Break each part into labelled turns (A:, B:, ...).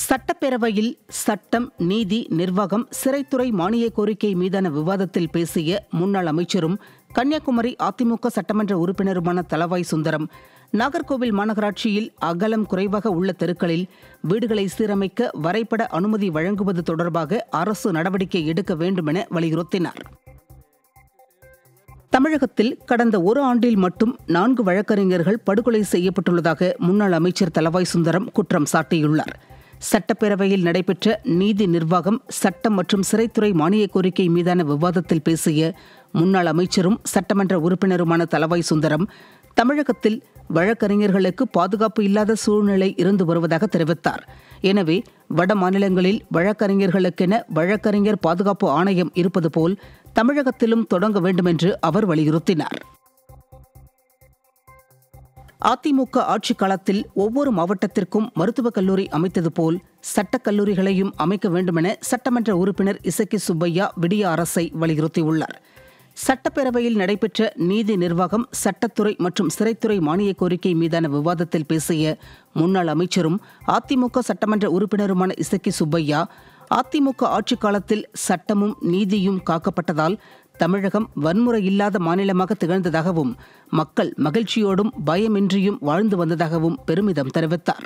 A: சட்டப்பேரவையில் சட்டம் நீதி நிர்வாகம் சிறைத்துறை மானிய கோரிக்கை மீதான விவாதத்தில் பேசிய முன்னாள் அமைச்சரும் கன்னியாகுமரி அதிமுக சட்டமன்ற உறுப்பினருமான தலவாய் சுந்தரம் நாகர்கோவில் மாநகராட்சியில் அகலம் குறைவாக உள்ள தெருக்களில் வீடுகளை சீரமைக்க வரைபட அனுமதி வழங்குவது தொடர்பாக அரசு நடவடிக்கை எடுக்க வேண்டும் என வலியுறுத்தினார் தமிழகத்தில் கடந்த ஒரு ஆண்டில் மட்டும் நான்கு வழக்கறிஞர்கள் படுகொலை செய்யப்பட்டுள்ளதாக முன்னாள் அமைச்சர் தலவாய் சுந்தரம் குற்றம் சாட்டியுள்ளார் சட்டப்பேரவையில் நடைபெற்ற நீதி நிர்வாகம் சட்டம் மற்றும் சிறைத்துறை மானிய கோரிக்கை மீதான விவாதத்தில் பேசிய முன்னாள் அமைச்சரும் சட்டமன்ற உறுப்பினருமான தலவாய் சுந்தரம் தமிழகத்தில் வழக்கறிஞர்களுக்கு பாதுகாப்பு இல்லாத சூழ்நிலை இருந்து வருவதாக தெரிவித்தார் எனவே வட மாநிலங்களில் வழக்கறிஞர்களுக்கென வழக்கறிஞர் பாதுகாப்பு ஆணையம் இருப்பது போல் தமிழகத்திலும் தொடங்க வேண்டும் என்று அவர் வலியுறுத்தினார் அதிமுக ஆட்சிக் காலத்தில் ஒவ்வொரு மாவட்டத்திற்கும் மருத்துவக் கல்லூரி அமைத்தது போல் சட்டக் கல்லூரிகளையும் அமைக்க வேண்டுமென சட்டமன்ற உறுப்பினர் இசக்கி சுப்பையா விடிய அரசை வலியுறுத்தியுள்ளார் சட்டப்பேரவையில் நடைபெற்ற நீதி நிர்வாகம் சட்டத்துறை மற்றும் சிறைத்துறை மானிய கோரிக்கை மீதான விவாதத்தில் பேசிய முன்னாள் அமைச்சரும் அதிமுக சட்டமன்ற உறுப்பினருமான இசக்கி சுப்பையா அதிமுக ஆட்சிக் காலத்தில் சட்டமும் நீதியும் காக்கப்பட்டதால் தமிழகம் வன்முறை இல்லாத மாநிலமாக திகழ்ந்ததாகவும் மக்கள் மகிழ்ச்சியோடும் பயமின்றியும் வாழ்ந்து வந்ததாகவும் பெருமிதம் தெரிவித்தார்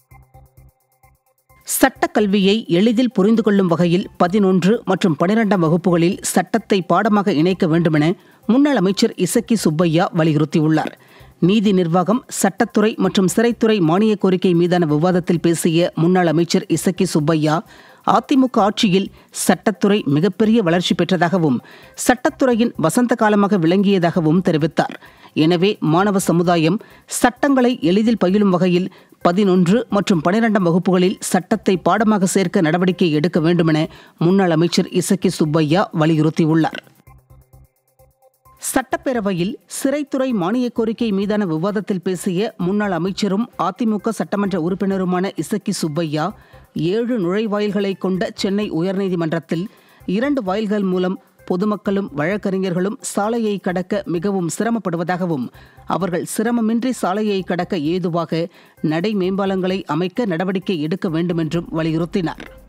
A: சட்டக் கல்வியை எளிதில் புரிந்து கொள்ளும் வகையில் பதினொன்று மற்றும் பனிரெண்டாம் வகுப்புகளில் சட்டத்தை பாடமாக இணைக்க வேண்டுமென முன்னாள் அமைச்சர் இசக்கி சுப்பையா வலியுறுத்தியுள்ளார் நீதி நிர்வாகம் சட்டத்துறை மற்றும் சிறைத்துறை மானிய கோரிக்கை மீதான விவாதத்தில் பேசிய முன்னாள் அமைச்சர் இசக்கி சுப்பையா அதிமுக ஆட்சியில் சட்டத்துறை மிகப்பெரிய வளர்ச்சி பெற்றதாகவும் சட்டத்துறையின் வசந்த காலமாக விளங்கியதாகவும் தெரிவித்தார் எனவே மாணவ சமுதாயம் சட்டங்களை எளிதில் பயிலும் வகையில் பதினொன்று மற்றும் பனிரெண்டாம் வகுப்புகளில் சட்டத்தை பாடமாக சேர்க்க நடவடிக்கை எடுக்க வேண்டுமென முன்னாள் அமைச்சர் இசக்கி சுப்பையா வலியுறுத்தியுள்ளார் சட்டப்பேரவையில் சிறைத்துறை மானிய கோரிக்கை மீதான விவாதத்தில் பேசிய முன்னாள் அமைச்சரும் அதிமுக சட்டமன்ற உறுப்பினருமான இசக்கி சுப்பையா ஏழு நுழைவாயில்களை கொண்ட சென்னை உயர்நீதிமன்றத்தில் இரண்டு வாயில்கள் மூலம் பொதுமக்களும் வழக்கறிஞர்களும் சாலையை கடக்க மிகவும் சிரமப்படுவதாகவும் அவர்கள் சிரமமின்றி சாலையை கடக்க ஏதுவாக நடை மேம்பாலங்களை அமைக்க நடவடிக்கை எடுக்க வேண்டுமென்றும் வலியுறுத்தினார்